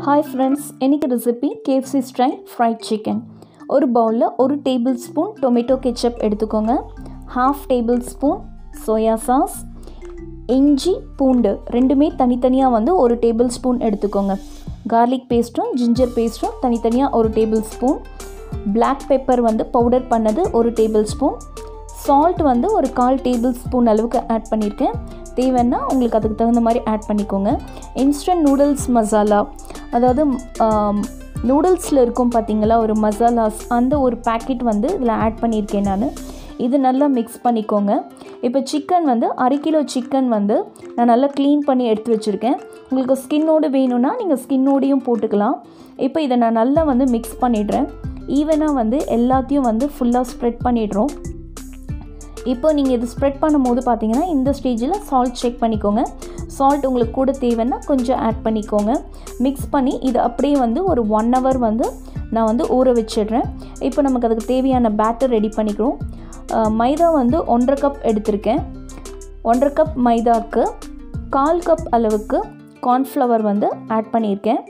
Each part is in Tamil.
ஹாய் ஃப்ரெண்ட்ஸ் இன்னைக்கு recipe KFC style fried chicken ஒரு பவுலில் ஒரு டேபிள் ஸ்பூன் டொமேட்டோ கெச்சப் எடுத்துக்கோங்க half tablespoon soya sauce இஞ்சி பூண்டு ரெண்டுமே தனித்தனியாக வந்து ஒரு டேபிள் ஸ்பூன் எடுத்துக்கோங்க கார்லிக் பேஸ்ட்டும் ஜிஞ்சர் பேஸ்ட்டும் தனித்தனியாக ஒரு டேபிள் ஸ்பூன் பிளாக் பெப்பர் வந்து பவுடர் பண்ணது ஒரு டேபிள் ஸ்பூன் சால்ட் வந்து ஒரு கால் டேபிள் ஸ்பூன் அளவுக்கு ஆட் பண்ணியிருக்கேன் தேவைன்னா உங்களுக்கு அதுக்கு தகுந்த மாதிரி ஆட் பண்ணிக்கோங்க இன்ஸ்டன்ட் நூடுல்ஸ் மசாலா அதாவது நூடுல்ஸில் இருக்கும் பார்த்தீங்களா ஒரு மசாலாஸ் அந்த ஒரு பேக்கெட் வந்து இதில் ஆட் பண்ணியிருக்கேன் நான் இது நல்லா மிக்ஸ் பண்ணிக்கோங்க இப்போ சிக்கன் வந்து அரை கிலோ சிக்கன் வந்து நான் நல்லா க்ளீன் பண்ணி எடுத்து வச்சுருக்கேன் உங்களுக்கு ஸ்கின்னோடு வேணும்னா நீங்கள் ஸ்கின்னோடையும் போட்டுக்கலாம் இப்போ இதை நான் நல்லா வந்து மிக்ஸ் பண்ணிடுறேன் ஈவனாக வந்து எல்லாத்தையும் வந்து ஃபுல்லாக ஸ்ப்ரெட் பண்ணிடுறோம் இப்போ நீங்கள் இது ஸ்ப்ரெட் பண்ணும்போது பார்த்தீங்கன்னா இந்த ஸ்டேஜில் சால்ட் செக் பண்ணிக்கோங்க சால்ட் உங்களுக்கு கூட தேவைன்னா கொஞ்சம் ஆட் பண்ணிக்கோங்க மிக்ஸ் பண்ணி இது அப்படியே வந்து ஒரு ஒன் ஹவர் வந்து நான் வந்து ஊற வச்சிடுறேன் இப்போ நமக்கு அதுக்கு தேவையான பேட்டர் ரெடி பண்ணிக்கிறோம் மைதா வந்து ஒன்றரை கப் எடுத்திருக்கேன் ஒன்றரை கப் மைதாவுக்கு கால் கப் அளவுக்கு கார்ன்ஃப்ளவர் வந்து ஆட் பண்ணியிருக்கேன்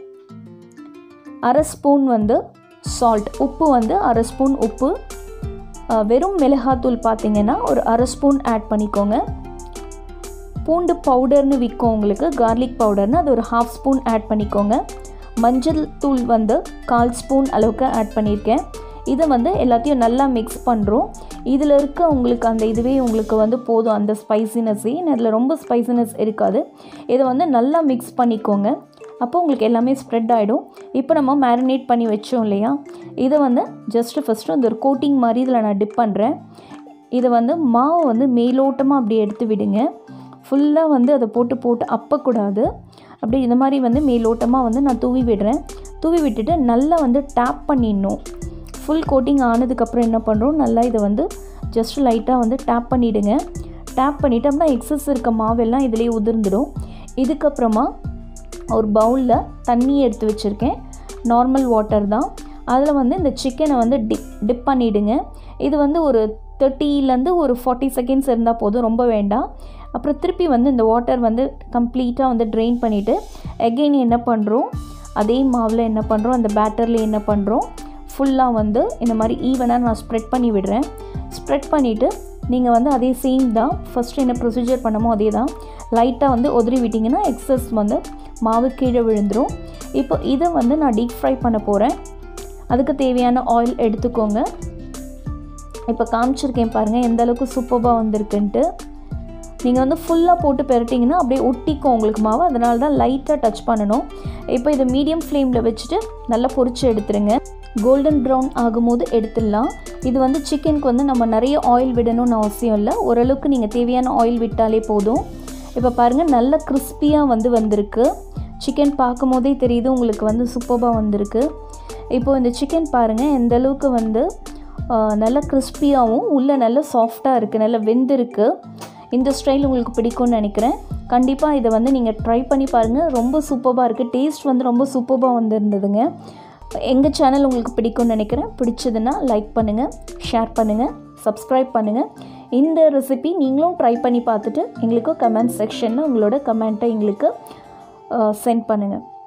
அரை ஸ்பூன் வந்து சால்ட் உப்பு வந்து அரை ஸ்பூன் உப்பு வெறும் மிளகாத்தூள் பார்த்தீங்கன்னா ஒரு அரை ஸ்பூன் ஆட் பண்ணிக்கோங்க பூண்டு பவுடர்னு விற்கும் உங்களுக்கு கார்லிக் பவுடர்னு அது ஒரு ஹாஃப் ஸ்பூன் ஆட் பண்ணிக்கோங்க மஞ்சள் தூள் வந்து கால் ஸ்பூன் அளவுக்கு ஆட் பண்ணியிருக்கேன் இதை வந்து எல்லாத்தையும் நல்லா மிக்ஸ் பண்ணுறோம் இதில் இருக்க உங்களுக்கு அந்த இதுவே உங்களுக்கு வந்து போதும் அந்த ஸ்பைசினஸ்ஸே அதில் ரொம்ப ஸ்பைசினஸ் இருக்காது இதை வந்து நல்லா மிக்ஸ் பண்ணிக்கோங்க அப்போ உங்களுக்கு எல்லாமே ஸ்ப்ரெட் ஆகிடும் இப்போ நம்ம மேரினேட் பண்ணி வச்சோம் இல்லையா இதை வந்து ஜஸ்ட்டு ஃபஸ்ட்டு அந்த ஒரு கோட்டிங் மாதிரி இதில் நான் டிப் பண்ணுறேன் இதை வந்து மாவை வந்து மேலோட்டமாக அப்படி எடுத்து விடுங்க ஃபுல்லாக வந்து அதை போட்டு போட்டு அப்பக்கூடாது அப்படி இந்த மாதிரி வந்து மேலோட்டமாக வந்து நான் தூவி விடுறேன் தூவி விட்டுட்டு நல்லா வந்து டேப் பண்ணிடணும் ஃபுல் கோட்டிங் ஆனதுக்கப்புறம் என்ன பண்ணுறோம் நல்லா இதை வந்து ஜஸ்ட் லைட்டாக வந்து டேப் பண்ணிவிடுங்க டேப் பண்ணிவிட்டு அப்படின்னா எக்ஸஸ் இருக்க மாவெல்லாம் இதிலே உதிர்ந்துடும் இதுக்கப்புறமா ஒரு பவுலில் தண்ணி எடுத்து வச்சுருக்கேன் நார்மல் வாட்டர் தான் அதில் வந்து இந்த சிக்கனை வந்து டிப் டிப் பண்ணிவிடுங்க இது வந்து ஒரு தேர்ட்டிலேருந்து ஒரு ஃபார்ட்டி செகண்ட்ஸ் இருந்தால் போதும் ரொம்ப வேண்டாம் அப்புறம் திருப்பி வந்து இந்த வாட்டர் வந்து கம்ப்ளீட்டாக வந்து ட்ரெயின் பண்ணிவிட்டு எகெயின் என்ன பண்ணுறோம் அதே மாவில் என்ன பண்ணுறோம் அந்த பேட்டரில் என்ன பண்ணுறோம் ஃபுல்லாக வந்து இந்த மாதிரி ஈவனாக நான் ஸ்ப்ரெட் பண்ணி விடுறேன் ஸ்ப்ரெட் பண்ணிவிட்டு நீங்கள் வந்து அதே சேம் தான் ஃபஸ்ட்டு என்ன ப்ரொசீஜர் பண்ணமோ அதே தான் லைட்டாக வந்து உதறி விட்டிங்கன்னா எக்ஸஸ் வந்து மாவு கீழே விழுந்துடும் இப்போ இதை வந்து நான் டீப் ஃப்ரை பண்ண போகிறேன் அதுக்கு தேவையான ஆயில் எடுத்துக்கோங்க இப்போ காமிச்சிருக்கேன் பாருங்கள் எந்த அளவுக்கு சூப்பராக வந்திருக்குன்ட்டு நீங்கள் வந்து ஃபுல்லாக போட்டு பெரட்டிங்கன்னா அப்படியே ஒட்டிக்கும் உங்களுக்கு மாவு அதனால தான் லைட்டாக டச் பண்ணணும் இப்போ இதை மீடியம் ஃப்ளேமில் வச்சுட்டு நல்லா பொரிச்சு எடுத்துருங்க கோல்டன் ப்ரௌன் ஆகும்போது எடுத்துடலாம் இது வந்து சிக்கனுக்கு வந்து நம்ம நிறைய ஆயில் விடணும்னு அவசியம் இல்லை ஓரளவுக்கு நீங்கள் தேவையான ஆயில் விட்டாலே போதும் இப்போ பாருங்கள் நல்ல கிறிஸ்பியாக வந்து வந்திருக்கு சிக்கன் பார்க்கும் போதே தெரியுது உங்களுக்கு வந்து சூப்பராக வந்திருக்கு இப்போது இந்த சிக்கன் பாருங்கள் எந்த அளவுக்கு வந்து நல்ல கிறிஸ்பியாகவும் உள்ளே நல்ல சாஃப்டாக இருக்குது நல்ல வெந்திருக்கு இந்த ஸ்டைல் உங்களுக்கு பிடிக்கும்னு நினைக்கிறேன் கண்டிப்பாக இதை வந்து நீங்கள் ட்ரை பண்ணி பாருங்கள் ரொம்ப சூப்பராக இருக்குது டேஸ்ட் வந்து ரொம்ப சூப்பராக வந்துருந்ததுங்க எங்கள் சேனல் உங்களுக்கு பிடிக்கும்னு நினைக்கிறேன் பிடிச்சதுன்னா லைக் பண்ணுங்கள் ஷேர் பண்ணுங்கள் சப்ஸ்கிரைப் பண்ணுங்கள் இந்த ரெசிபி நீங்களும் ட்ரை பண்ணி பார்த்துட்டு எங்களுக்கு கமெண்ட் செக்ஷனில் உங்களோட கமெண்ட்டை எங்களுக்கு சென்ட் பண்ணுங்கள்